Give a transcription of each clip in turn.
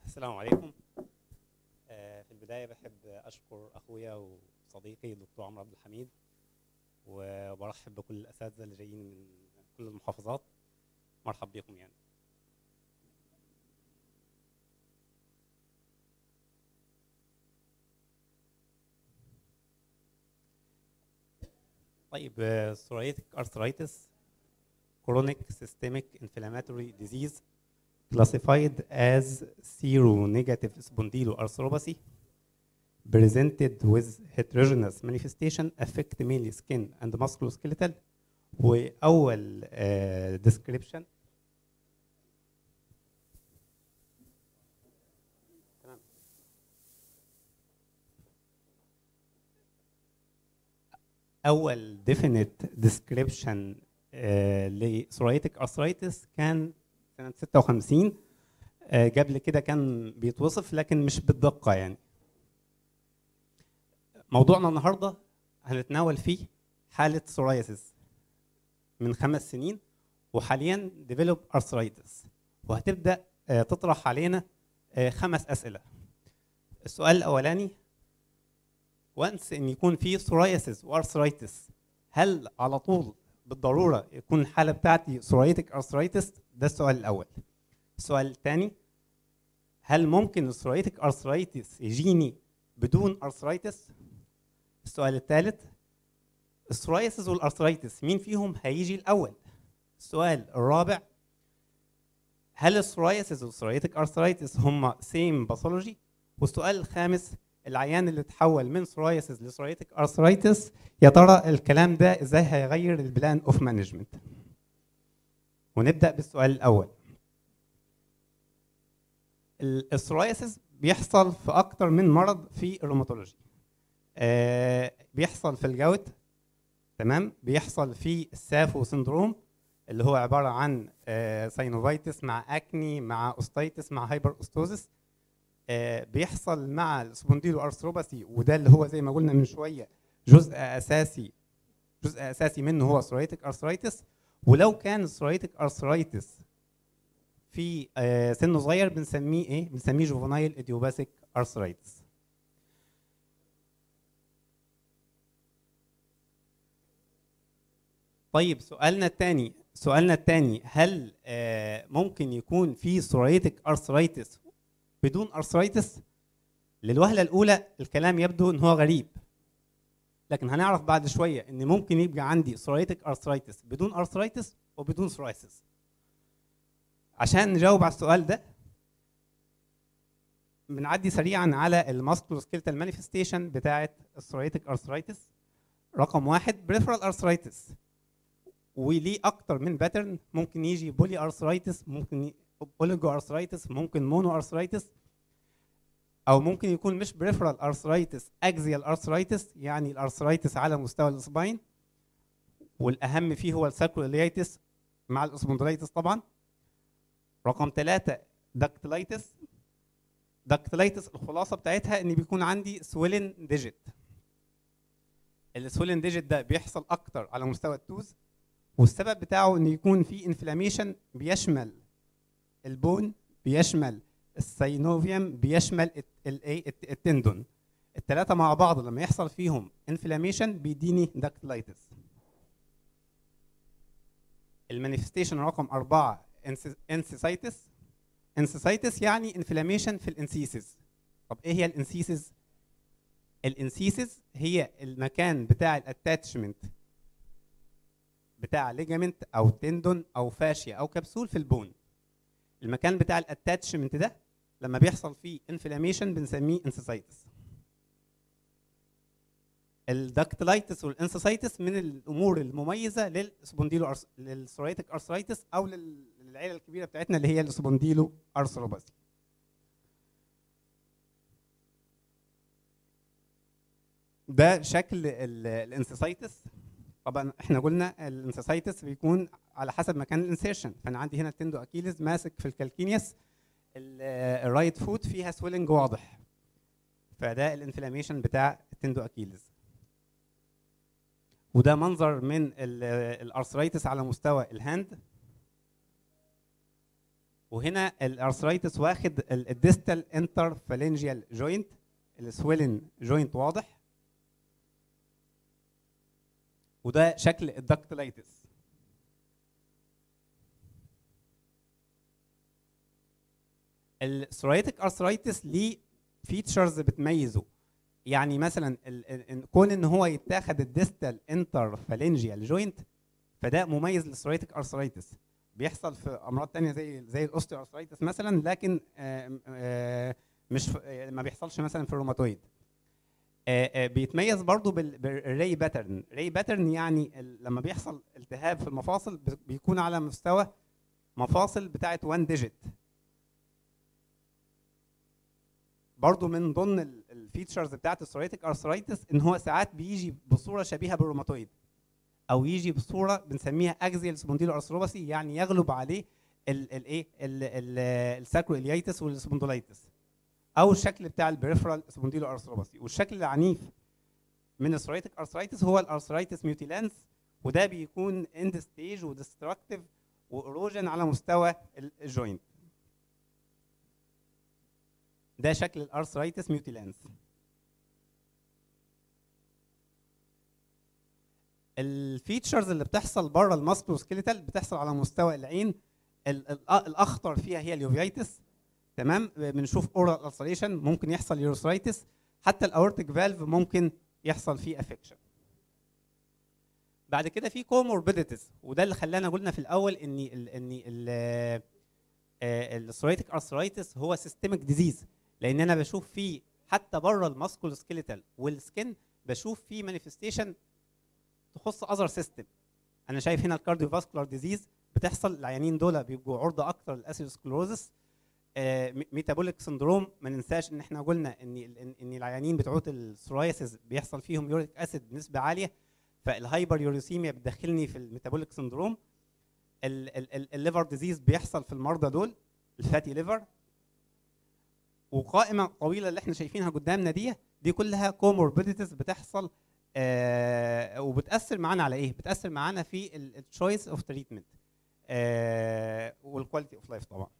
السلام عليكم آه، في البداية بحب أشكر أخويا وصديقي الدكتور عمرو عبد الحميد وبرحب بكل الأساتذة اللي جايين من كل المحافظات مرحب بكم يعني طيب psoriatic arthritis chronic systemic inflammatory disease classified as seronegative spondyloarthropathy presented with heterogeneous manifestation affect mainly skin and musculoskeletal واول uh, description تمام. اول definite description uh, لسوريتك arthritis كان سنه 56 آه، قبل كده كان بيتوصف لكن مش بالدقه يعني موضوعنا النهارده هنتناول فيه حاله سورايسيس من خمس سنين وحاليا ديفلوب ارثرايتس وهتبدا آه، تطرح علينا آه، خمس اسئله السؤال الاولاني وانس ان يكون في سورايسيس وارثرايتس هل على طول بالضروره يكون الحاله بتاعتي سورايتك ارثرايتس ده السؤال الاول السؤال الثاني هل ممكن السورايتك ارثرايتس يجيني بدون ارثرايتس السؤال الثالث السورايسيس والارثرايتس مين فيهم هيجي الاول السؤال الرابع هل السورايسيس والسورايتك ارثرايتس هم سيم باثولوجي والسؤال الخامس العيان اللي تحول من سورايسيس لسورايتك ارثرايتس يا ترى الكلام ده ازاي هيغير البلان اوف مانجمنت ونبدا بالسؤال الاول ال- السورايسيس بيحصل في اكتر من مرض في الروماتولوجي آه بيحصل في الجوت تمام بيحصل في السافو سندروم اللي هو عباره عن آه ساينوفايتس مع اكني مع اوستيتس مع هايبر اوستوزس آه بيحصل مع السبونديلو ارثروباثي وده اللي هو زي ما قلنا من شويه جزء اساسي جزء اساسي منه هو سوريتك ارثرايتس ولو كان سوريتك ارثرايتس في آه، سن صغير بنسميه ايه؟ بنسميه جوفنايل ايديوباثيك ارثرايتس. طيب سؤالنا الثاني سؤالنا الثاني هل آه، ممكن يكون في سوريتك ارثرايتس بدون ارثرايتس؟ للوهله الاولى الكلام يبدو ان هو غريب لكن هنعرف بعد شويه ان ممكن يبقى عندي سوريتك ارثرايتس بدون ارثرايتس وبدون سورايسيس عشان نجاوب على السؤال ده بنعدي سريعا على الماسكولو سكيلتال مانيفستيشن بتاعه السوريتك ارثرايتس رقم واحد بريفرال ارثرايتس وليه اكتر من باترن ممكن يجي بولي ارثرايتس ممكن اوليجو ارثرايتس ممكن مونو ارثرايتس او ممكن يكون مش بريفرال ارثرايتس اكزيال ارثرايتس يعني الارثرايتس على مستوى الاسباين والاهم فيه هو الساكرويليتس مع الاسبوندلايتس طبعا رقم ثلاثة داكتلايتس داكتلايتس الخلاصة بتاعتها ان بيكون عندي سويلن ديجيت السويلن ديجيت ده بيحصل اكتر على مستوى التوز والسبب بتاعه ان يكون في انفلاميشن بيشمل البون بيشمل السينوفيوم بيشمل الايه التندون الثلاثة مع بعض لما يحصل فيهم انفلاميشن بيديني داكتلايتس المانيفستيشن رقم أربعة انسيسايتس انسيسايتس يعني انفلاميشن في الانسيسز طب ايه هي الانسيسز الانسيسز هي المكان بتاع الاتاتشمنت بتاع ليجامنت او تندون او فاشيا او كبسول في البون المكان بتاع الاتاتشمنت ده لما بيحصل فيه انفلاميشن بنسميه انسيسايتس الدكتلايتس والانسيسايتس من الامور المميزه للسبونديلو أرس... للسوريتك ارثرايتس او لل... للعيله الكبيره بتاعتنا اللي هي السبونديلو ارثروباثي ده شكل الانسيسايتس طبعا احنا قلنا الانسيسايتس بيكون على حسب مكان الانسيرشن فانا عندي هنا التندو اكيليز ماسك في الكالكينيوس الرايت فوت فيها سويلنج واضح فده الانفلاميشن بتاع التندو اكيليز وده منظر من الارثرايتس على مستوى الهاند وهنا الارثرايتس واخد الديستال انترفالنجيال جوينت السويلن جوينت واضح وده شكل الدكتلايتس السورايتك ارثرايتس ليه فيتشرز بتميزه يعني مثلا ال- ال- كون ان هو يتاخد الديستال انترفالنجيال جوينت فده مميز للسورايتك ارثرايتس بيحصل في امراض تانية زي زي الاوستيو ارثرايتس مثلا لكن آم، آه، مش في- آه، ما بيحصلش مثلا في الروماتويد آه، آه، بيتميز برضو بال- بالري باترن ري باترن يعني ال- لما بيحصل التهاب في المفاصل ب- بيكون على مستوى مفاصل بتاعه 1 ديجيت برضو من ضمن الفيتشرز بتاعه السوريتك ارثرايتس ان هو ساعات بيجي بصوره شبيهه بالروماتويد او يجي بصوره بنسميها اكزيال سبونديلو ارثروباثي يعني يغلب عليه الايه الساكرويليتس والسبوندولايتس او الشكل بتاع البريفرال سبونديلو ارثروباثي والشكل العنيف من السوريتك ارثرايتس هو الارثرايتس ميوتيلانس وده بيكون اند ستيج وديستركتيف وايروجن على مستوى ال- الجوينت ده شكل الارثرايتس ميوتيلانس الفيتشرز اللي بتحصل بره الماسكلوسكيليتال بتحصل على مستوى العين ال- ال- الاخطر فيها هي اليوفيتس تمام بنشوف اورال السريشن ممكن يحصل يوروسرايتس حتى الاورتيك فالف ممكن يحصل فيه افكشن بعد كده في كوموربيديتيز وده اللي خلانا قلنا في الاول ان ال ان السوريتك ارثرايتس هو سيستميك ديزيز لان انا بشوف فيه حتى بره الماسكولو سكيليتال والسكن بشوف فيه مانيفستيشن تخص اذر سيستم انا شايف هنا الكارديو فاسكولار ديزيز بتحصل العيانين دول بيبقوا عرضه اكتر للاسيروسكلوزس ميتابوليك سندروم ما ننساش ان احنا قلنا ان ال- ان العيانين بتوع السورايسيس بيحصل فيهم يوريك اسيد بنسبه عاليه فالهايبر يوريسيميا بتدخلني في الميتابوليك سندروم الليفر ديزيز بيحصل في المرضى دول الفاتي ليفر وقائمه طويله اللي احنا شايفينها قدامنا دي دي كلها كوموربيديتيز بتحصل آه وبتاثر معانا على ايه؟ بتاثر معانا في التشويس اوف تريتمنت والكواليتي اوف لايف طبعا.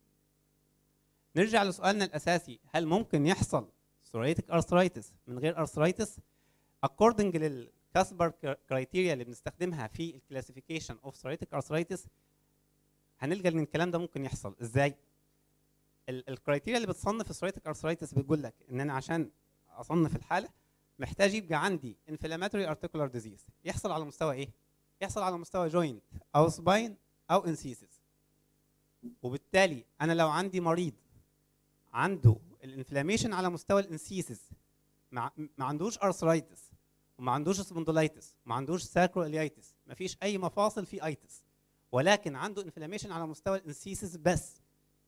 نرجع لسؤالنا الاساسي هل ممكن يحصل سوريتك ارثرايتس من غير ارثرايتس؟ according للكاسبر كرايتيريا اللي بنستخدمها في الكلاسيفيكيشن اوف سوريتك ارثرايتس هنلقى ان الكلام ده ممكن يحصل ازاي؟ الكرايتيريا اللي بتصنف السوريتك ارثرايتس بتقول لك ان انا عشان اصنف الحاله محتاج يبقى عندي inflammatory articular disease يحصل على مستوى ايه؟ يحصل على مستوى جوينت او سباين او انسيسز وبالتالي انا لو عندي مريض عنده الانفلاميشن على مستوى الانسيسز ما ما عندوش ارثرايتس وما عندوش سبوندولايتس وما عندوش ساكرواليتس ما فيش اي مفاصل في ايتس ولكن عنده انفلاميشن على مستوى الانسيسز بس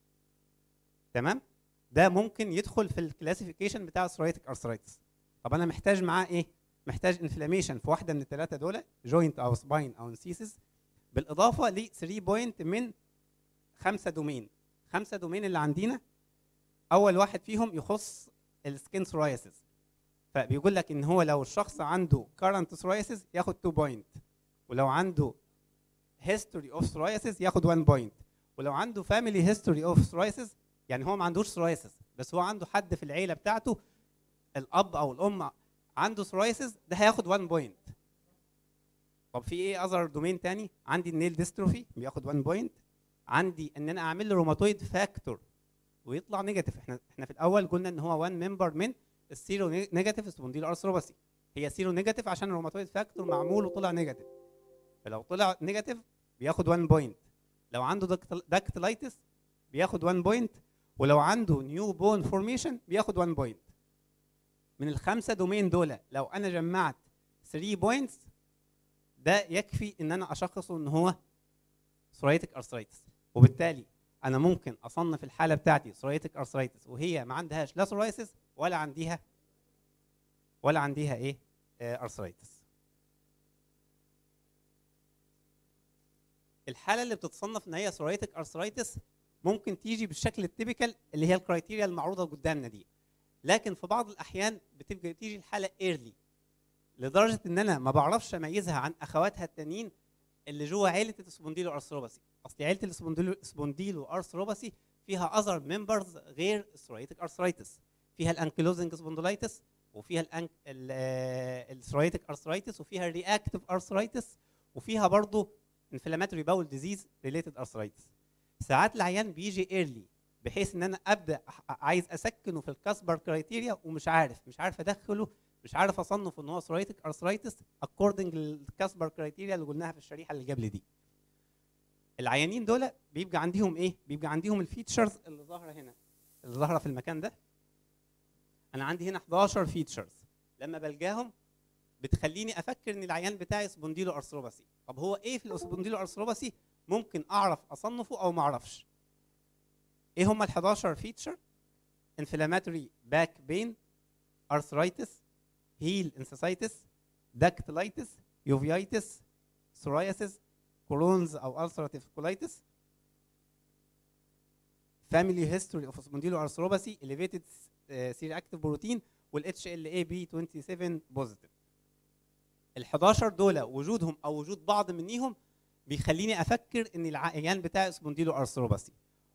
تمام ده ممكن يدخل في الكلاسيفيكيشن بتاع السورايتك ارثرايتس طب انا محتاج معاه ايه محتاج انفلاميشن في واحده من الثلاثه دول جوينت او سباين او انسيسز بالاضافه ل 3 بوينت من خمسه دومين خمسه دومين اللي عندنا اول واحد فيهم يخص السكين سورايسيس فبيقول لك ان هو لو الشخص عنده كارنت سورايسيس ياخد 2 بوينت ولو عنده هيستوري اوف سورايسيس ياخد 1 بوينت ولو عنده فاميلي هيستوري اوف سورايسيس يعني هو ما عندوش سورايسيس بس هو عنده حد في العيله بتاعته الاب او الام عنده سورايسيس ده هياخد 1 بوينت طب في ايه اذر دومين تاني عندي النيل ديستروفي بياخد 1 بوينت عندي ان انا اعمل له روماتويد فاكتور ويطلع نيجاتيف احنا احنا في الاول قلنا ان هو 1 ممبر من السيرو نيجاتيف سبونديل ارثروباثي هي سيرو نيجاتيف عشان الروماتويد فاكتور معمول وطلع نيجاتيف فلو طلع نيجاتيف بياخد 1 بوينت لو عنده داكتلايتس بياخد 1 بوينت ولو عنده نيو بون فورميشن بياخد 1 بوينت من الخمسه دومين دول لو انا جمعت 3 بوينتس ده يكفي ان انا اشخصه ان هو سوريتك ارثرايتس وبالتالي انا ممكن اصنف الحاله بتاعتي سوريتك ارثرايتس وهي ما عندهاش لا سورايسيس ولا عنديها ولا عنديها ايه ارثرايتس الحاله اللي بتتصنف ان هي سوريتك ارثرايتس ممكن تيجي بالشكل التيبيكال اللي هي الكرايتيريا المعروضه قدامنا دي لكن في بعض الاحيان بتبقى تيجي الحاله ايرلي لدرجه ان انا ما بعرفش اميزها عن اخواتها التانيين اللي جوه عيله السبونديلو ارثروباثي اصل عيله السبونديلو سبونديلو ارثروباثي فيها اذر ممبرز غير السوريتك ارثرايتس فيها الانكيلوزنج سبوندولايتس وفيها الأنك... السوريتك ارثرايتس وفيها الرياكتيف ارثرايتس وفيها برضه انفلاماتوري باول ديزيز ريليتد ارثرايتس ساعات العيان بيجي ايرلي بحيث ان انا ابدا عايز اسكنه في الكاسبر كرايتيريا ومش عارف مش عارف ادخله مش عارف اصنف ان هو سوريتك ارثرايتس اكوردنج للكاسبر كرايتيريا اللي قلناها في الشريحه اللي قبل دي العيانين دول بيبقى عندهم ايه بيبقى عندهم الفيتشرز اللي ظاهره هنا اللي ظاهره في المكان ده انا عندي هنا 11 فيتشرز لما بلقاهم بتخليني افكر ان العيان بتاعي سبونديلو ارثروباثي طب هو ايه في السبونديلو ارثروباثي ممكن اعرف اصنفه او ما اعرفش ايه هم ال 11 فيتشر انفلاماتوري باك بين ارثرايتس هيل انسيسايتس داكتيلايتس يوفيايتس سورايسيس كولونز او ulcerative colitis family history of spondyloarthropathy elevated uh, C-reactive protein وال HLA-B27 positive ال 11 دول وجودهم او وجود بعض منيهم بيخليني افكر ان العيان بتاعي سبونديلو ارثروباثي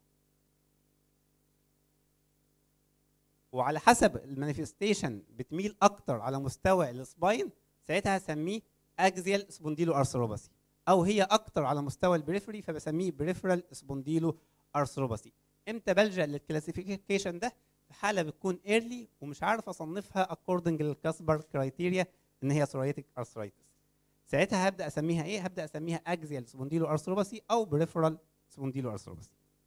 وعلى حسب المانيفستيشن بتميل اكتر على مستوى السباين ساعتها هسميه اكزيال سبونديلو ارثروباثي او هي اكتر على مستوى البريفري فبسميه بريفرال سبونديلو ارثروباثي امتى بلجا للكلاسيفيكيشن ده في حاله بتكون ايرلي ومش عارف اصنفها اكوردنج للكاسبر كرايتيريا ان هي سورايتك ارثرايتس ساعتها هبدا اسميها ايه هبدا اسميها اكزيال سبونديلو ارثروباثي او بريفرال سبونديلو ارثروباثي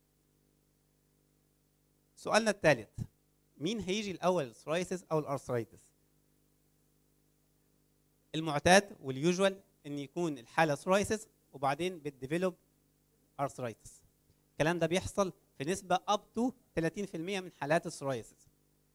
سؤالنا الثالث مين هيجي الاول السورايسيس او الارثرايتس المعتاد واليوجوال ان يكون الحاله سورايسيس وبعدين بتديفلوب ارثرايتس الكلام ده بيحصل في نسبه اب تو 30% من حالات السورايسيس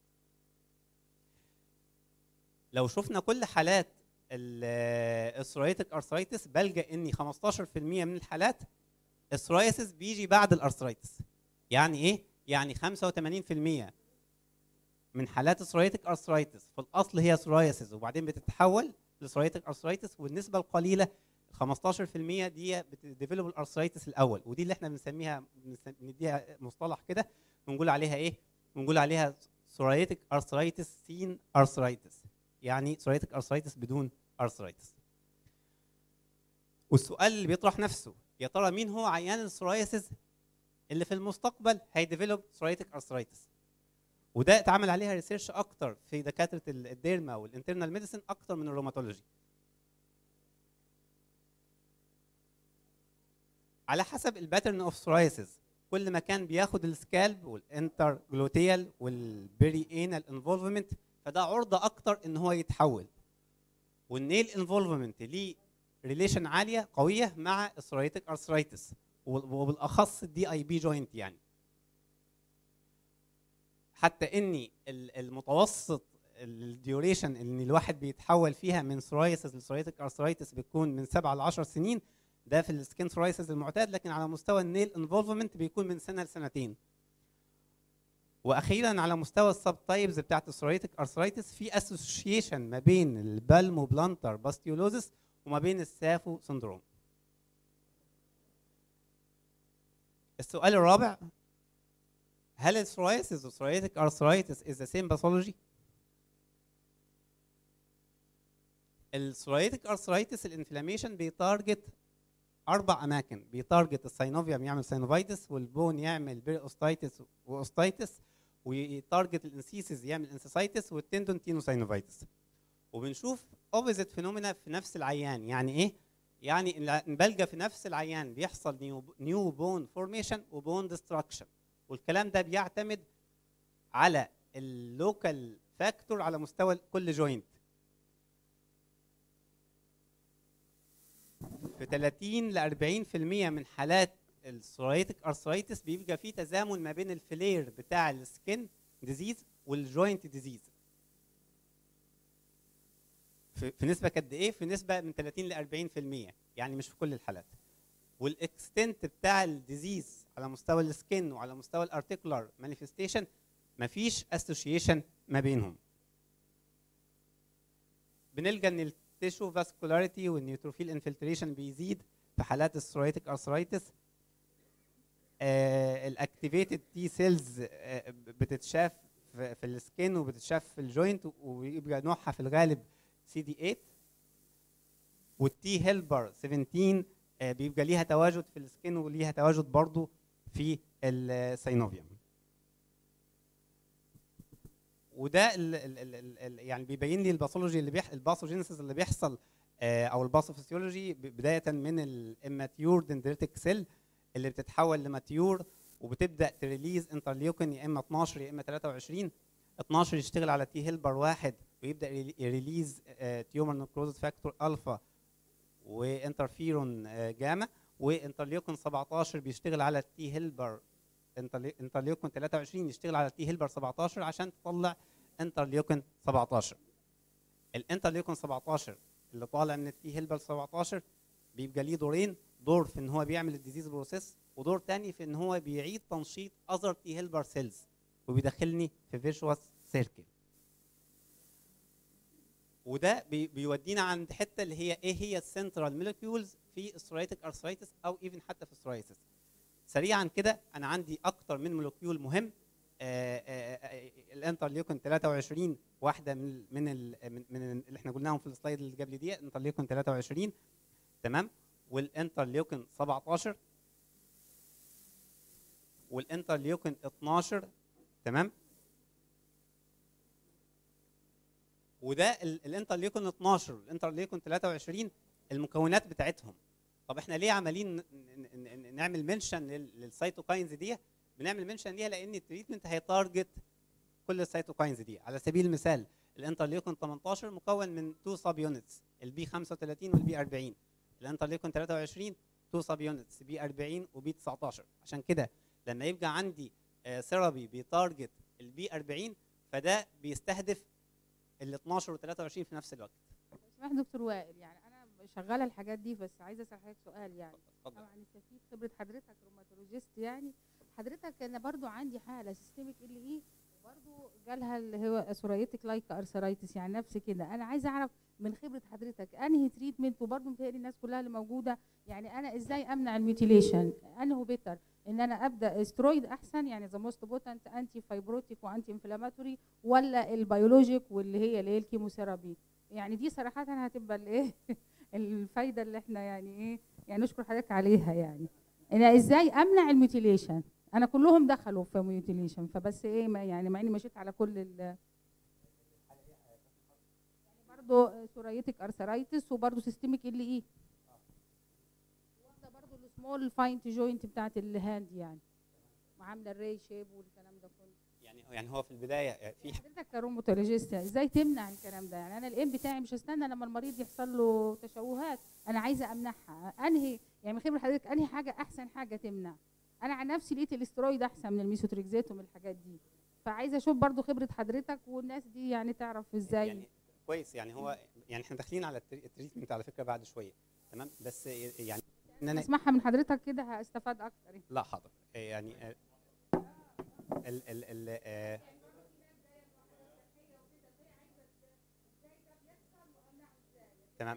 لو شفنا كل حالات السورايتك ارثرايتس بلجا اني 15% من الحالات السورايسيس بيجي بعد الارثرايتس يعني ايه يعني 85% من حالات السورايتك ارثرايتس في الاصل هي سورايسيس وبعدين بتتحول لسورايتك ارثرايتس والنسبه القليله 15% دي بتديفلوب الارثرايتس الاول ودي اللي احنا بنسميها بنديها مصطلح كده بنقول عليها ايه؟ بنقول عليها سورايتك ارثرايتس سين ارثرايتس يعني سورايتك ارثرايتس بدون ارثرايتس والسؤال اللي بيطرح نفسه يا ترى مين هو عيان السورايسيس اللي في المستقبل هيديفلوب سورايتك ارثرايتس وده اتعمل عليها ريسيرش اكتر في دكاتره الديرما والانترنال ميديسن اكتر من الروماتولوجي على حسب الباترن اوف سورايسيس كل ما كان بياخد السكالب والانتر جلوتيال والبيري انال انفولفمنت فده عرضه اكتر ان هو يتحول والنيل انفولفمنت ليه ريليشن عاليه قويه مع السورايتك ارثرايتس وبالاخص الدي اي بي جوينت يعني حتى اني المتوسط الديوريشن اللي الواحد بيتحول فيها من سورايسيس لسورايتك ارثرايتس بتكون من 7 ل 10 سنين ده في السكين سورايسيس المعتاد لكن على مستوى النيل انفولفمنت بيكون من سنه لسنتين واخيرا على مستوى السب تايبز بتاعت السورايتك ارثرايتس في اسوشيشن ما بين البالمو بلانتر باستيولوزس وما بين السافو سندروم السؤال الرابع هل السورايسيس والسورايتك ارثرايتس is the same pathology؟ السورايتك ارثرايتس الانفلاميشن بيتارجت اربع اماكن بيتارجت الساينوفيوم يعمل ساينوفايتس والبون يعمل بيريوستايتس واوستايتس ويتارجت الانسيسز يعمل انسيسايتس والتندون تينوساينوفايتس وبنشوف اوبوزيت فينومينا في نفس العيان يعني ايه يعني ان بلجا في نفس العيان بيحصل نيو نيو بون فورميشن وبون ديستراكشن والكلام ده بيعتمد على اللوكال فاكتور على مستوى كل جوينت في 30 ل 40% من حالات السورايتك ارثرايتس بيبقى في تزامن ما بين الفلير بتاع السكين ديزيز والجوينت ديزيز في, في نسبه قد ايه في نسبه من 30 ل 40% يعني مش في كل الحالات والاكستنت بتاع الديزيز على مستوى السكين وعلى مستوى الارتيكولار مانيفستيشن مفيش اسوشيشن ما بينهم بنلقى ان التيشو فاسكولاريتي والنيوتروفيل انفلتريشن بيزيد في حالات السورايتك ارثرايتس الاكتيفيتد تي سيلز بتتشاف في في السكين وبتتشاف في الجوينت ويبقى نوعها في الغالب سي دي 8 والتي هيلبر 17 آه، بيبقى ليها تواجد في السكين وليها تواجد برضو في السينوفيوم وده ال ال ال ال ال يعني بيبين لي الباثولوجي اللي بيح الباثوجينيسيس اللي بيحصل آه، او الباثوفيسيولوجي ب- بدايه من الاماتيور دندريتك سيل اللي بتتحول لماتيور وبتبدا تريليز انترليوكين يا اما 12 يا اما 23 12 يشتغل على تي هيلبر واحد ويبدا يري- يريليز تيومر نكروزس فاكتور الفا وانترفيرون آه، جاما وانترليوكين 17 بيشتغل على التي هيلبر انترلي- انترليوكين 23 يشتغل على التي هيلبر 17 عشان تطلع انترليوكين 17 الانترليوكين 17 اللي طالع من التي هيلبر 17 بيبقى ليه دورين دور في ان هو بيعمل الديزيز بروسيس ودور تاني في ان هو بيعيد تنشيط اذر تي هيلبر سيلز وبيدخلني في فيشوس سيركل وده بي بيودينا عند حته اللي هي ايه هي السنترال مولكيولز في السورايتك ارثرايتس او ايفن حتى في السورايسيس سريعا كده انا عندي اكتر من مولكيول مهم آه، آه، آه، الانترليوكين 23 واحده من من ال- من, من اللي احنا قلناهم في السلايد اللي قبل دي انترليوكين 23 تمام والانترليوكين 17 والانترليوكين 12 تمام وده ال- الانترليوكين 12 والانترليوكين 23 المكونات بتاعتهم طب احنا ليه عمالين ن- ن- ن- نعمل منشن للسيتوكاينز دي بنعمل منشن ليها لان التريتمنت هيتارجت كل السيتوكاينز دي على سبيل المثال الانترليوكين 18 مكون من تو سب يونتس البي 35 والبي 40 الانترليوكين 23 تو سب يونتس بي 40 وبي 19 عشان كده لما يبقى عندي ثيرابي بيتارجت البي 40 فده بيستهدف ال 12 و 23 في نفس الوقت اسمح دكتور وائل يعني انا شغاله الحاجات دي بس عايزه اسال حضرتك سؤال يعني اتفضل طبعا نستفيد خبره حضرتك روماتولوجيست يعني حضرتك انا برضو عندي حاله سيستميك ال اي وبرضو جالها اللي هو سوريتك لايك ارثرايتس يعني نفس كده انا عايزه اعرف من خبره حضرتك انهي تريتمنت وبرضو متهيألي الناس كلها اللي موجوده يعني انا ازاي امنع الميوتيليشن انه بيتر ان انا ابدا استرويد احسن يعني ذا موست بوتنت انتي فايبروتيك وانتي انفلاماتوري ولا البيولوجيك واللي هي اللي هي الكيموثيرابي يعني دي صراحه هتبقى الايه الفايده اللي احنا يعني ايه يعني نشكر حضرتك عليها يعني انا ازاي امنع الميوتيليشن انا كلهم دخلوا في ميوتيليشن فبس ايه ما يعني مع اني مشيت على كل ال يعني برضه سوريتك ارثرايتس وبرضه سيستميك ال اي واخده برضه السمول فاينت جوينت بتاعت الهاند يعني وعامله الري شيب والكلام ده كله يعني يعني هو في البدايه في حضرتك كروماتولوجيست ازاي تمنع الكلام ده يعني انا الام بتاعي مش هستنى لما المريض يحصل له تشوهات انا عايزه امنعها انهي يعني من خبره حضرتك انهي حاجه احسن حاجه تمنع انا عن نفسي لقيت الاسترويد احسن من الميسوتريكزات ومن الحاجات دي فعايزه اشوف برضو خبره حضرتك والناس دي يعني تعرف ازاي يعني كويس يعني هو يعني احنا داخلين على التري- التريتمنت على فكره بعد شويه تمام بس يعني ان انا اسمعها من حضرتك كده هستفاد اكتر لا حاضر يعني آه، ال ال ال آه، تمام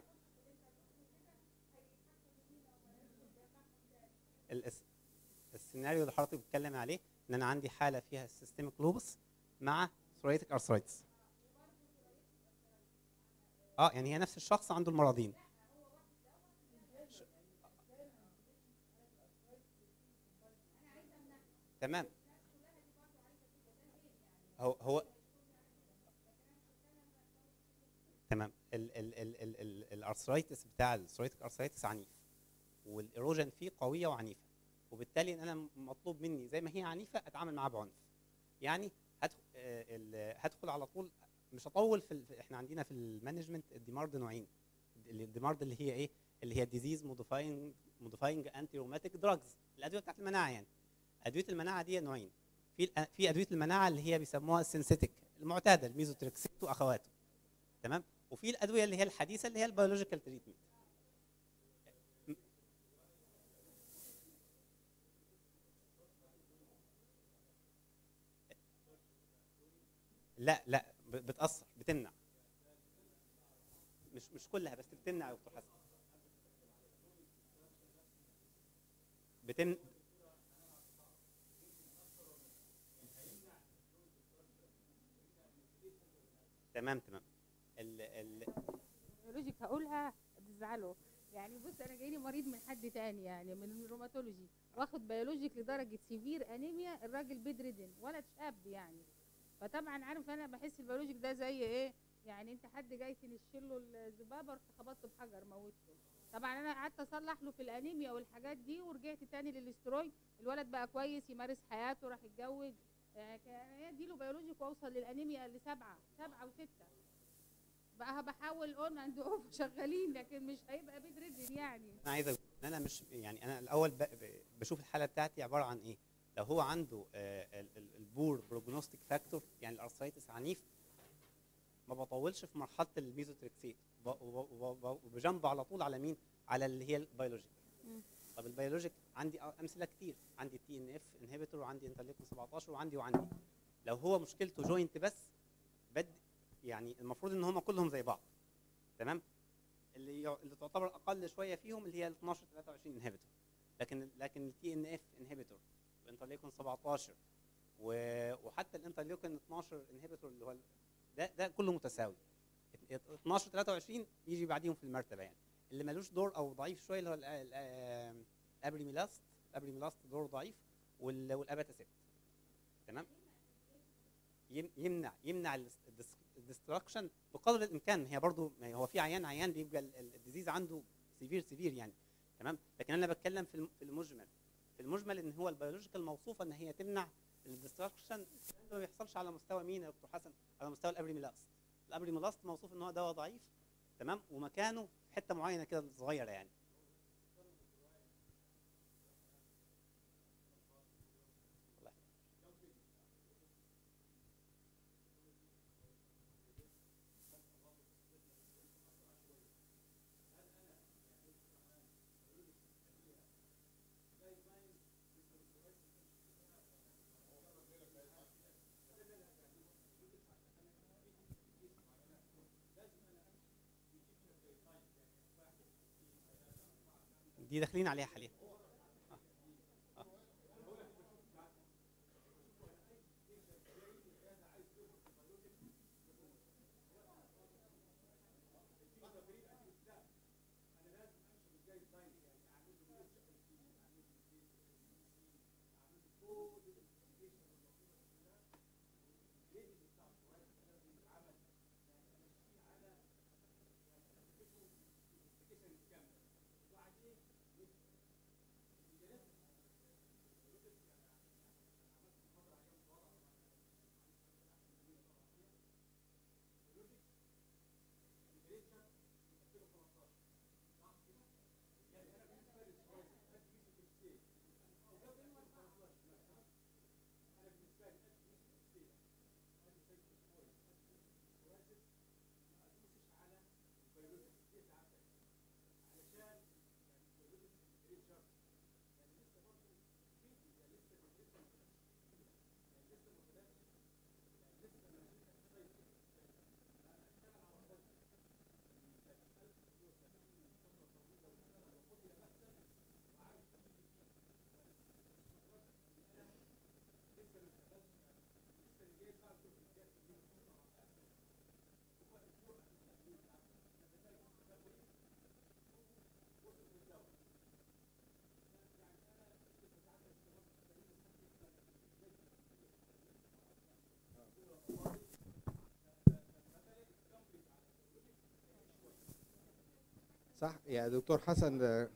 ال- الس- السيناريو اللي حضرتك بتتكلم عليه ان انا عندي حاله فيها سيستميك لوبس مع سوريتك ارثرايتس اه يعني هي نفس الشخص عنده المرضين تمام هو هو تمام ال ال ال ال ال الارثرايتس بتاع السوريتك ارثرايتس عنيف والايروجن فيه قويه وعنيفه وبالتالي ان انا مطلوب مني زي ما هي عنيفه اتعامل معاها بعنف يعني هدخل آه، ال- هدخل على طول مش هطول في ال- احنا عندنا في المانجمنت الديمارد نوعين الديمارد اللي هي ايه اللي هي ديزيز موديفاينج موديفاينج انتي روماتيك دراجز الادويه بتاعت المناعه يعني ادويه المناعه دي نوعين في الأ- في ادويه المناعه اللي هي بيسموها السينثيتك المعتاده الميزوتريكسيت واخواته تمام وفي الادويه اللي هي الحديثه اللي هي البيولوجيكال تريتمنت لا لا ب- بتاثر بتمنع مش مش كلها بس بتمنع يا دكتور حسن بتم تمام تمام ال ال بيولوجيك هقولها تزعلوا يعني بص انا جاي لي مريض من حد تاني يعني من الروماتولوجي واخد بيولوجيك لدرجه سيفير انيميا الراجل بيد ريدن ولد شاب يعني فطبعا عارف انا بحس البيولوجيك ده زي ايه يعني انت حد جاي تنشله الذبابه رحت خبطته بحجر موته طبعا انا قعدت اصلح له في الانيميا والحاجات دي ورجعت تاني للاسترويد الولد بقى كويس يمارس حياته راح يتجوز آه، كان اديله بيولوجيك واوصل للانيميا لسبعه سبعه وسته بقى بحاول اون اند اوف شغالين لكن مش هيبقى بيد ريدن يعني انا عايز اقول ان انا مش يعني انا الاول ب- ب- بشوف الحاله بتاعتي عباره عن ايه لو هو عنده آه، ال- ال- البور بروجنوستيك فاكتور يعني الارثرايتس عنيف ما بطولش في مرحله الميزوتريكسيت ب- وب- وب- وبجنبه على طول على مين على اللي هي البيولوجيك مم. طب البيولوجيك عندي أ- امثله كتير عندي تي ان اف انهبيتور وعندي انترليكون 17 وعندي وعندي لو هو مشكلته جوينت بس بد يعني المفروض ان هم كلهم زي بعض تمام اللي يع- اللي تعتبر اقل شويه فيهم اللي هي ال 12 23 انهبيتور لكن لكن التي ان اف انهبيتور وانترليكون 17 و- وحتى الانترليكون 12 انهبيتور اللي هو ال- ده ده كله متساوي ات- ات- 12 23 يجي بعديهم في المرتبه يعني اللي ملوش دور او ضعيف شويه اللي هو ال- ال- آم، الابريميلاست الابريميلاست دور ضعيف وال- والاباتاسيت تمام يم- يمنع يمنع الديستراكشن بقدر الامكان هي برضو ما هي- هو في عيان عيان بيبقى ال- ال- الديزيز عنده سيفير سيفير يعني تمام لكن انا بتكلم في الم- في المجمل في المجمل ان هو البيولوجيكال موصوفه ان هي تمنع الديستراكشن ما بيحصلش على مستوى مين يا دكتور حسن على مستوى الابريميلاست الابريميلاست موصوف ان هو دواء ضعيف تمام ومكانه في حته معينه كده صغيره يعني الله يحفظك. دي داخلين عليها حاليا آه. آه. صح يا دكتور حسن آه،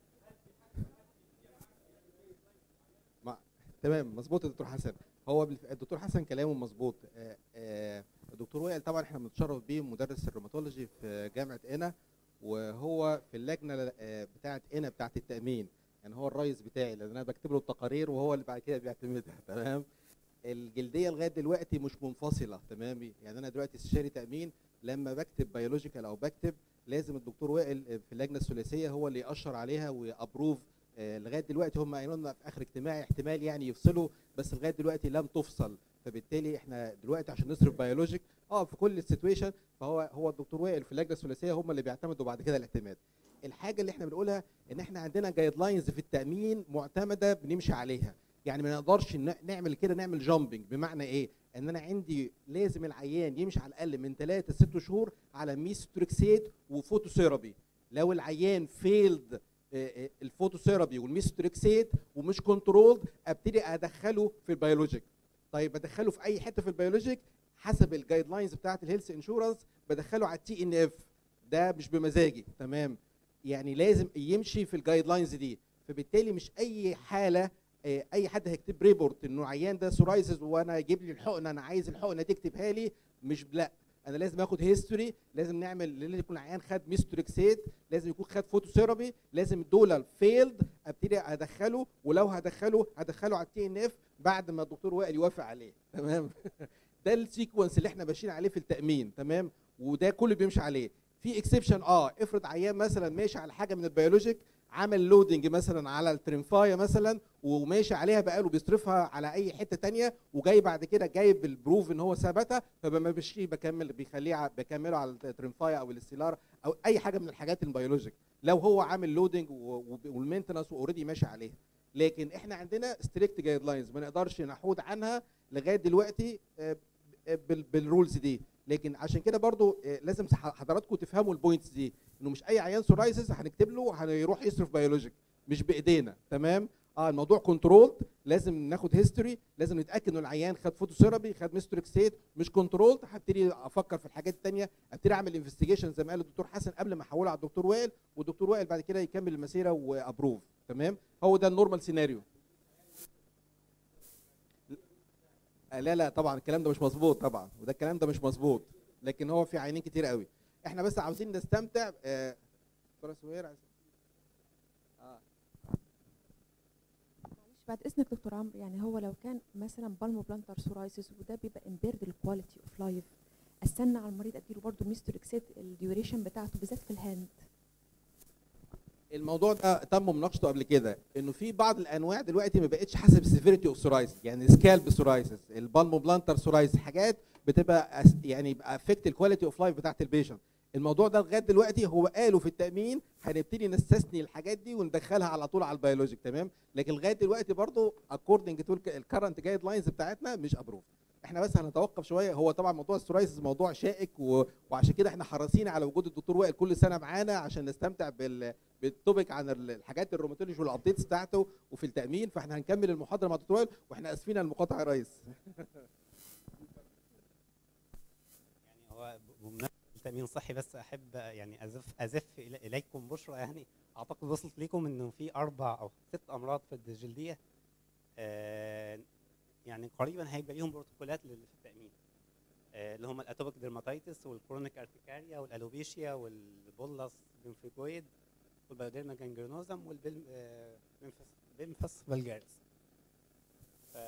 ما تمام مظبوط يا دكتور حسن هو بالف- الدكتور حسن كلامه مظبوط آه، آه، الدكتور وائل طبعا احنا بنتشرف بيه مدرس الروماتولوجي في جامعه قنا وهو في اللجنه آه، بتاعه قنا بتاعه التامين يعني هو الرئيس بتاعي لان انا بكتب له التقارير وهو اللي بعد كده بيعتمدها تمام الجلديه لغايه دلوقتي مش منفصله تمام يعني انا دلوقتي استشاري تامين لما بكتب بيولوجيكال او بكتب لازم الدكتور وائل في اللجنه الثلاثيه هو اللي ياشر عليها وابروف آه، لغايه دلوقتي هم قالوا لنا في اخر اجتماع احتمال يعني يفصلوا بس لغايه دلوقتي لم تفصل فبالتالي احنا دلوقتي عشان نصرف بيولوجيك اه في كل السيتويشن فهو هو الدكتور وائل في اللجنه الثلاثيه هم اللي بيعتمدوا بعد كده الاعتماد الحاجه اللي احنا بنقولها ان احنا عندنا جايد لاينز في التامين معتمده بنمشي عليها يعني ما نقدرش ن- نعمل كده نعمل جامبنج بمعنى ايه ان انا عندي لازم العيان يمشي على الاقل من 3 ل 6 شهور على ميستوركسيت وفوتوثيرابي لو العيان فيلد الفوتوثيرابي والميستوركسيت ومش كنترولد ابتدي ادخله في البيولوجيك طيب بدخله في اي حته في البيولوجيك حسب الجايد لاينز بتاعه الهيلث انشورنس بدخله على التي ان اف ده مش بمزاجي تمام يعني لازم يمشي في الجايد لاينز دي فبالتالي مش اي حاله آه، اي حد هيكتب ريبورت انه عيان ده سورايسز وانا يجيب لي الحقنه انا عايز الحقنه تكتبها لي مش لا انا لازم اخد لازم لازم نعمل لازم يكون العيان خد ميستوركسيت لازم يكون خد فوتوثيرابي لازم دول فيلد ابتدي ادخله ولو هدخله هدخله على التي ان اف بعد ما الدكتور وائل يوافق عليه تمام ده السيكونس اللي احنا ماشيين عليه في التامين تمام وده كله بيمشي عليه في اكسبشن اه افرض عيان مثلا ماشي على حاجه من البيولوجيك عمل لودنج مثلا على الترنفايا مثلا وماشي عليها بقاله بيصرفها على اي حته تانية وجاي بعد كده جايب البروف ان هو ثبتها فما بيمشي بكمل بيخليه ع- بكمله على الترنفايا او الاستيلار او اي حاجه من الحاجات البيولوجيك لو هو عامل لودنج والمينتنس واوريدي ماشي عليها لكن احنا عندنا ستريكت جايد لاينز ما نقدرش نحود عنها لغايه دلوقتي آه، بال- بالرولز دي لكن عشان كده برضو آه، لازم ح- حضراتكم تفهموا البوينتس دي انه مش اي عيان سورايسيس هنكتب له هيروح يصرف بيولوجيك مش بايدينا تمام اه الموضوع كنترولد لازم ناخد هيستوري لازم نتاكد ان العيان خد فوتوثيرابي خد ميستوركسيت مش كنترولد هبتدي افكر في الحاجات الثانيه ابتدي اعمل انفستيجيشن زي ما قال الدكتور حسن قبل ما احوله على الدكتور وائل والدكتور وائل بعد كده يكمل المسيره وابروف تمام هو ده النورمال سيناريو لا لا طبعا الكلام ده مش مظبوط طبعا وده الكلام ده مش مظبوط لكن هو في عينين كتير قوي احنا بس عاوزين نستمتع آه، دكتوره سهير عايز- اه معلش بعد اذنك دكتور عمرو يعني هو لو كان مثلا بالمو بلانتر سورايسيس وده بيبقى امبيرد الكواليتي اوف لايف استنى على المريض اديله برضه ميستوركسيت الديوريشن بتاعته بالذات في الهاند الموضوع ده تم مناقشته قبل كده انه في بعض الانواع دلوقتي ما بقتش حسب السيفيريتي اوف سورايسيس يعني سكالب سورايسيس البالمو بلانتر سورايسيس حاجات بتبقى أس- يعني يبقى افكت الكواليتي اوف لايف بتاعت البيشنت الموضوع ده لغايه دلوقتي هو قالوا في التامين هنبتدي نستثني الحاجات دي وندخلها على طول على البيولوجيك تمام لكن لغايه دلوقتي برضو اكوردنج تو الكرنت جايد لاينز بتاعتنا مش ابروف احنا بس هنتوقف شويه هو طبعا موضوع السورايسيس موضوع شائك و... وعشان كده احنا حريصين على وجود الدكتور وائل كل سنه معانا عشان نستمتع بال... بالتوبيك عن ال- الحاجات الروماتولوجي والابديتس بتاعته وفي التامين فاحنا هنكمل المحاضره مع الدكتور وائل واحنا اسفين على المقاطعه يا ريس يعني هو بمناسبه التامين الصحي بس احب يعني ازف ازف إلي- اليكم بشرى يعني اعتقد وصلت لكم انه في اربع او ست امراض في الجلديه آه، يعني قريبا هيبقى ليهم بروتوكولات لل- في التامين آه، اللي هم الاتوبيك ديرماتيتس والكرونيك ارتكاريا والالوبيشيا والبولس بنفيكويد والبيوديرما جانجرينوزم والبنفس فالجاريس ف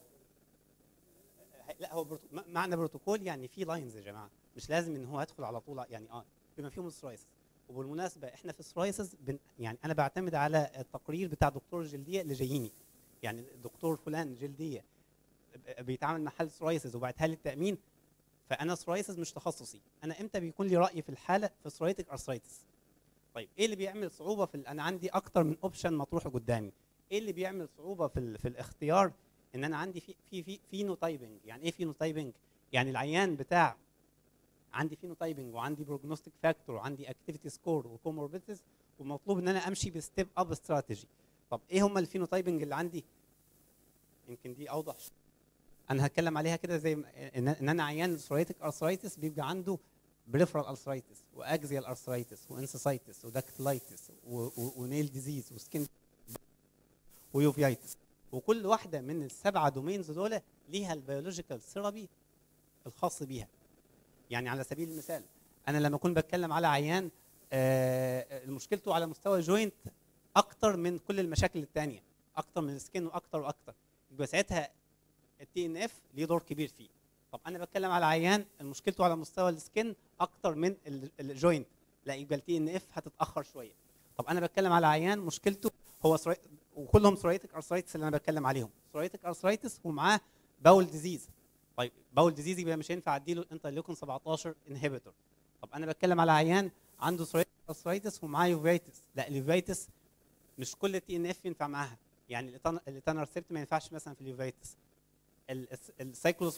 لا هو بروتو... م- معنى بروتوكول يعني في لاينز يا جماعه مش لازم ان هو يدخل على طول يعني اه بما فيهم السرايسس وبالمناسبه احنا في السرايسس بن... يعني انا بعتمد على التقرير بتاع دكتور الجلديه اللي جاييني يعني دكتور فلان جلديه ب- بيتعامل مع حاله سرايسس وبعتها لي التامين فانا سرايسس مش تخصصي انا امتى بيكون لي راي في الحاله في سرايتك ارثرايتس طيب ايه اللي بيعمل صعوبه في ال... انا عندي اكتر من اوبشن مطروح قدامي ايه اللي بيعمل صعوبه في ال... في الاختيار ان انا عندي في في في فينوتايبنج يعني ايه فينوتايبنج يعني العيان بتاع عندي فينوتايبنج وعندي بروجنوستيك فاكتور وعندي اكتيفيتي سكور وكوموربيدز ومطلوب ان انا امشي بستيب اب استراتيجي طب ايه هم الفينوتايبنج اللي عندي يمكن دي اوضح شوية. انا هتكلم عليها كده زي ما- ان ان انا عيان سوريتك ارثرايتس بيبقى عنده بريفرال ارثرايتس واكزيال ارثرايتس وانسيسايتس وداكتلايتس ونيل ديزيز وسكين ويوفيايتس وكل واحده من السبعه دومينز دول ليها البيولوجيكال ثيرابي الخاص بيها يعني على سبيل المثال انا لما اكون بتكلم على عيان آه، مشكلته على مستوى جوينت اكتر من كل المشاكل الثانيه اكتر من السكين واكتر واكتر يبقى ساعتها التي ان اف ليه دور كبير فيه طب انا بتكلم على عيان مشكلته على مستوى السكين اكتر من ال- الجوينت لا يبقى التي ان اف هتتاخر شويه طب انا بتكلم على عيان مشكلته هو سري... وكلهم سوريتك ارثرايتس اللي انا بتكلم عليهم سوريتك ارثرايتس ومعاه باول ديزيز طيب باول ديزيز يبقى مش هينفع اديله انترليوكين 17 انهبيتور طب انا بتكلم على عيان عنده سوريتك ارثرايتس ومعاه يوفيتس لا اليوفيتس مش كل التي ان اف ينفع معاها يعني الاتانرسبت ما ينفعش مثلا في اليوفيتس ال- الس- السايكلوسبورن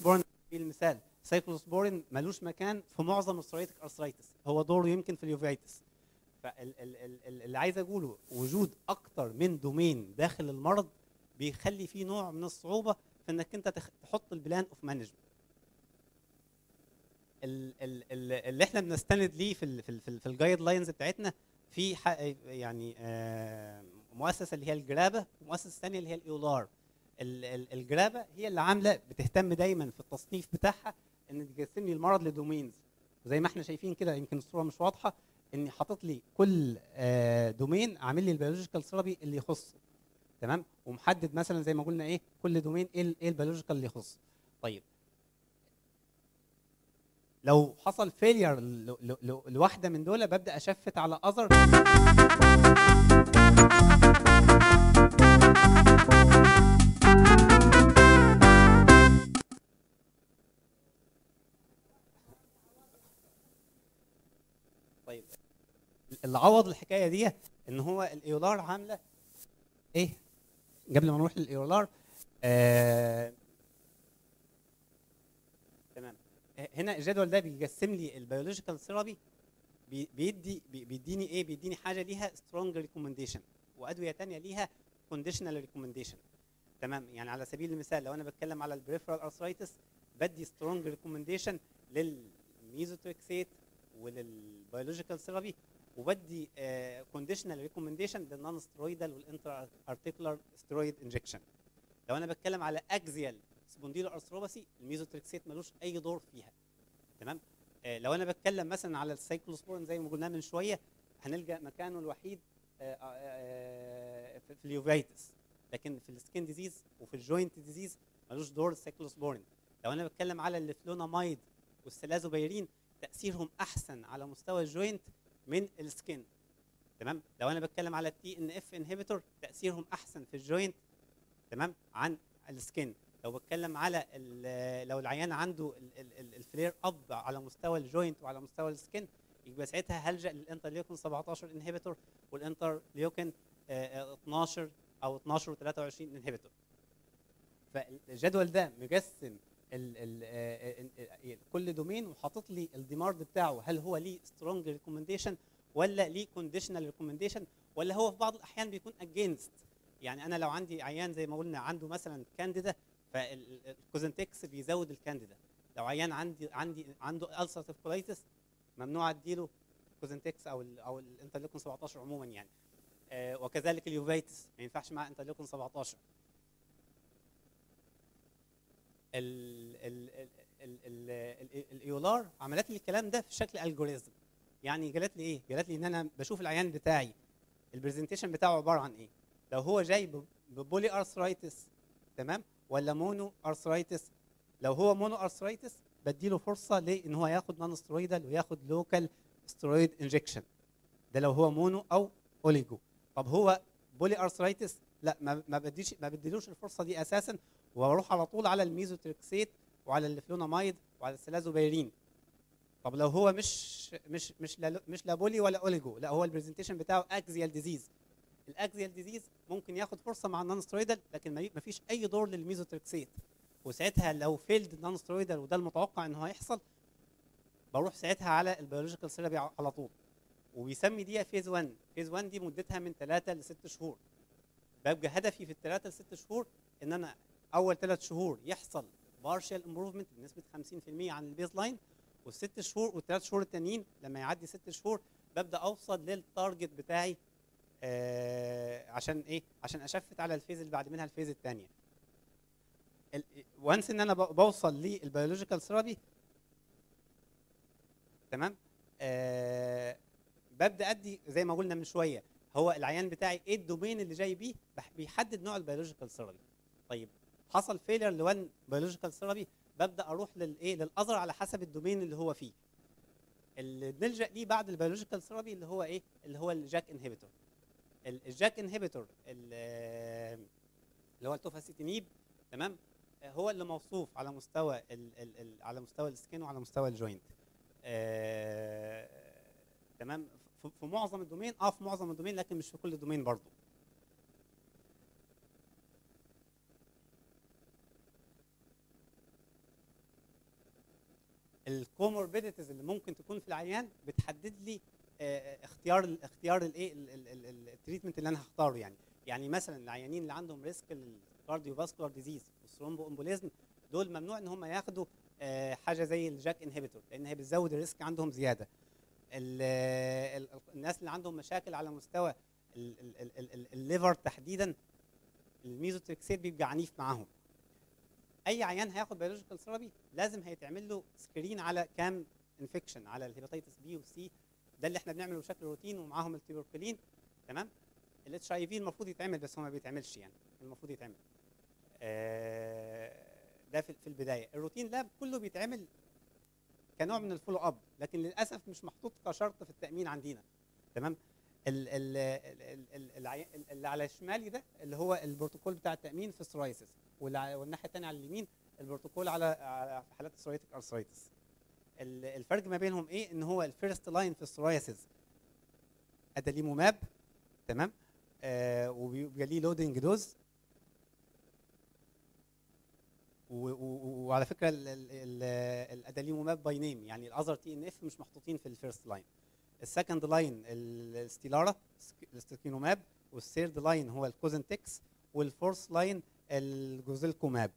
في المثال سايكلوسبورين ملوش مكان في معظم السوريتك ارثرايتس هو دوره يمكن في اليوفيتس فاللي عايز اقوله وجود اكتر من دومين داخل المرض بيخلي فيه نوع من الصعوبه في انك انت تخ- تحط البلان اوف مانجمنت اللي احنا بنستند ليه في ال في ال في, ال في الجايد لاينز بتاعتنا في ح- يعني آه، مؤسسه اللي هي الجرابه ومؤسسه ثانيه اللي هي الايولار ال- ال- الجرابه هي اللي عامله بتهتم دايما في التصنيف بتاعها ان تقسم لي المرض لدومينز وزي ما احنا شايفين كده يمكن الصوره مش واضحه اني حاطط لي كل آه، دومين عامل لي البيولوجيكال ثيرابي اللي يخصه تمام ومحدد مثلا زي ما قلنا ايه كل دومين ايه ال- ايه البيولوجيكال اللي يخصه طيب لو حصل فيلير لواحده من دول ببدا اشفت على اذر طيب اللي عوض الحكايه دي ان هو الايولار عامله ايه قبل ما نروح للايولار آه تمام هنا الجدول ده بيقسم لي البيولوجيكال ثيرابي بيدي بي- بيديني ايه بيديني حاجه ليها سترونج ريكومنديشن وادويه تانية ليها كونديشنال ريكومنديشن تمام يعني على سبيل المثال لو انا بتكلم على البريفرال ارثرايتس بدي سترونج ريكومنديشن للميزوتريكسيت وللبيولوجيكال ثيرابي وبدي كونديشنال ريكومنديشن للنون سترويدال والانترا ارتيكولار سترويد انجكشن لو انا بتكلم على اكزيال سبونديلو ارثروباسي الميزوتريكسيت ملوش اي دور فيها تمام آه، لو انا بتكلم مثلا على السايكلوسبورين زي ما قلنا من شويه هنلقى مكانه الوحيد آه، آه، آه، في في اليوفيتس لكن في السكين ديزيز وفي الجوينت ديزيز ملوش دور السايكلوسبورين لو انا بتكلم على الفلونامايد والسلازوبيرين تاثيرهم احسن على مستوى الجوينت من السكين تمام لو انا بتكلم على التي ان اف انهبيتور تاثيرهم احسن في الجوينت تمام عن السكين لو بتكلم على ال- لو العيان عنده ال- ال- ال- الفلير اب على مستوى الجوينت وعلى مستوى السكين يبقى ساعتها هلجا للانترليوكين 17 انهبيتور والانترليوكين آه، آه، 12 او 12 و23 انهبيتور فالجدول ده مقسم ال ال آه، آه، آه، كل دومين وحاطط لي الديمارد بتاعه هل هو ليه سترونج ريكومنديشن ولا ليه كونديشنال ريكومنديشن ولا هو في بعض الاحيان بيكون اجينست يعني انا لو عندي عيان زي ما قلنا عنده مثلا كانديدا فالكوزنتكس بيزود الكانديدا لو عيان عندي عندي عنده السرتيف كولايتس ممنوع اديله كوزنتكس او ال او الانترليوكين 17 عموما يعني آه وكذلك اليوفيتس ما ينفعش مع انترليوكين 17 ال ال ال ال ال ال الايولار عملت لي الكلام ده في شكل الجوريزم يعني قالت لي ايه قالت لي ان انا بشوف العيان بتاعي البرزنتيشن بتاعه عباره عن ايه لو هو جاي ب- ببولي ارثرايتس تمام ولا مونو ارثرايتس لو هو مونو ارثرايتس بديله فرصه لان هو ياخد نون سترويدال وياخد لوكال سترويد انجكشن ده لو هو مونو او اوليجو طب هو بولي ارثرايتس لا ما ما بديش ما بديلوش الفرصه دي اساسا واروح على طول على الميزوتريكسيت وعلى الفلونامايد وعلى السلازوبيرين طب لو هو مش مش مش لا مش لا بولي ولا اوليجو لا هو البرزنتيشن بتاعه اكزيال ديزيز الاكزيال ديزيز ممكن ياخد فرصه مع النون سترويدال لكن ما ما فيش اي دور للميزوتريكسيت وساعتها لو فيلد النون سترويدال وده المتوقع ان هو هيحصل بروح ساعتها على البيولوجيكال ثيرابي على طول وبيسمي دي فيز 1 فيز 1 دي مدتها من 3 ل 6 شهور ببقى هدفي في الثلاثة ل 6 شهور ان انا اول ثلاث شهور يحصل بارشال امبروفمنت بنسبه 50% عن البيز لاين والست شهور والثلاث شهور التانيين لما يعدي ست شهور ببدا اوصل للتارجت بتاعي آه عشان ايه عشان اشفت على الفيز اللي بعد منها الفيز الثانيه وانس ان انا ب- بوصل للبيولوجيكال ثيرابي تمام آه ببدا ادي زي ما قلنا من شويه هو العيان بتاعي ايه الدومين اللي جاي بيه بح- بيحدد نوع البيولوجيكال ثيرابي طيب حصل فيلر لوان بيولوجيكال ثيرابي ببدا اروح للايه للاذر على حسب الدومين اللي هو فيه اللي بنلجا ليه بعد البيولوجيكال ثيرابي اللي هو ايه اللي هو الجاك انهبيتور الجاك انهبيتور اللي هو التوفاسيتينيب تمام آه، هو اللي موصوف على مستوى ال ال ال على مستوى السكين وعلى مستوى الجوينت آه تمام في في معظم الدومين اه في معظم الدومين لكن مش في كل دومين برضه الكوموربيديتيز اللي ممكن تكون في العيان بتحدد لي آه، اختيار ال- اختيار الايه التريتمنت اللي انا هختاره يعني يعني مثلا العيانين اللي عندهم ريسك للكارديو فاسكولار ديزيز والثرومبو امبوليزم دول ممنوع ان هم ياخدوا آه، حاجه زي الجاك انهبيتور لان هي بتزود الريسك عندهم زياده ال- ال- ال- الناس اللي عندهم مشاكل على مستوى ال- ال- ال- ال- ال- الليفر تحديدا الميزوتريكسيت بيبقى عنيف معاهم اي عيان هياخد بيولوجيكال ثيرابي لازم هيتعمل له سكرين على كام انفكشن على الهيباتيتس بي وسي ده اللي احنا بنعمله بشكل روتين ومعاهم التيبركلين تمام الاتش اي في المفروض يتعمل بس هو ما بيتعملش يعني المفروض يتعمل آه، ده في في البدايه الروتين لاب كله بيتعمل كنوع من الفولو اب لكن للاسف مش محطوط كشرط في التامين عندنا تمام ال- ال- ال- ال- العي- اللي على شمالي ده اللي هو البروتوكول بتاع التامين في السورايسيس والناحيه الثانيه على اليمين البروتوكول على على في حالات السورايتك ارثرايتس ال- الفرق ما بينهم ايه ان هو الفيرست لاين في السورايسيس اداليموماب تمام آه وبيبقى ليه لودنج دوز و- و- وعلى فكره ال- ال- ال- الاداليموماب باي نيم يعني الاذر تي ان اف مش محطوطين في الفيرست لاين السكند لاين الستيلارا الاستيكينوماب والثيرد لاين هو الكوزنتكس والفورث لاين الجوزيلكوماب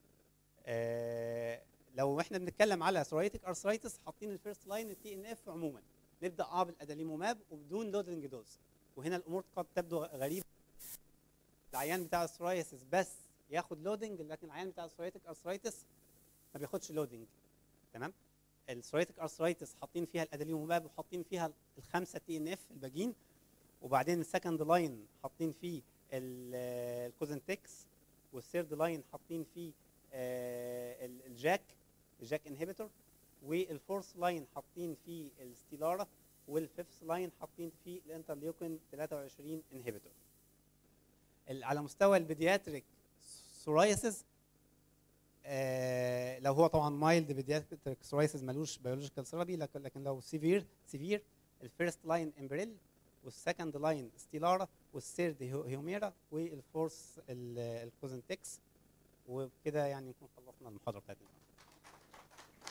آه لو احنا بنتكلم على سورايتك ارثرايتس حاطين الفيرست لاين التي ان اف عموما نبدا اه بالاداليموماب وبدون لودنج دوز وهنا الامور قد تبدو غريبه العيان بتاع السورايسس بس ياخد لودنج لكن العيان بتاع السورايتك ارثرايتس ما بياخدش لودنج تمام السورايتك ارثرايتس حاطين فيها الاداليموماب وحاطين فيها الخمسه تي ان اف الباقيين وبعدين السكند لاين حاطين فيه ال- الكوزنتكس والثيرد لاين حاطين فيه آه، ال- الجاك الجاك انهبيتور والفورث لاين حاطين فيه الستيلارا والفيفث لاين حاطين فيه الانترليوكين 23 انهبيتور على مستوى البيدياتريك سورايسيس آه لو هو طبعا مايلد بيدياتريك سورايسيس ملوش بيولوجيكال ثيرابي لكن لكن لو سيفير سيفير الفيرست لاين امبريل والسكند لاين ستيلارا والثيرد هيوميرا والفورث الكوزنتكس وبكده يعني نكون خلصنا المحاضره بتاعتنا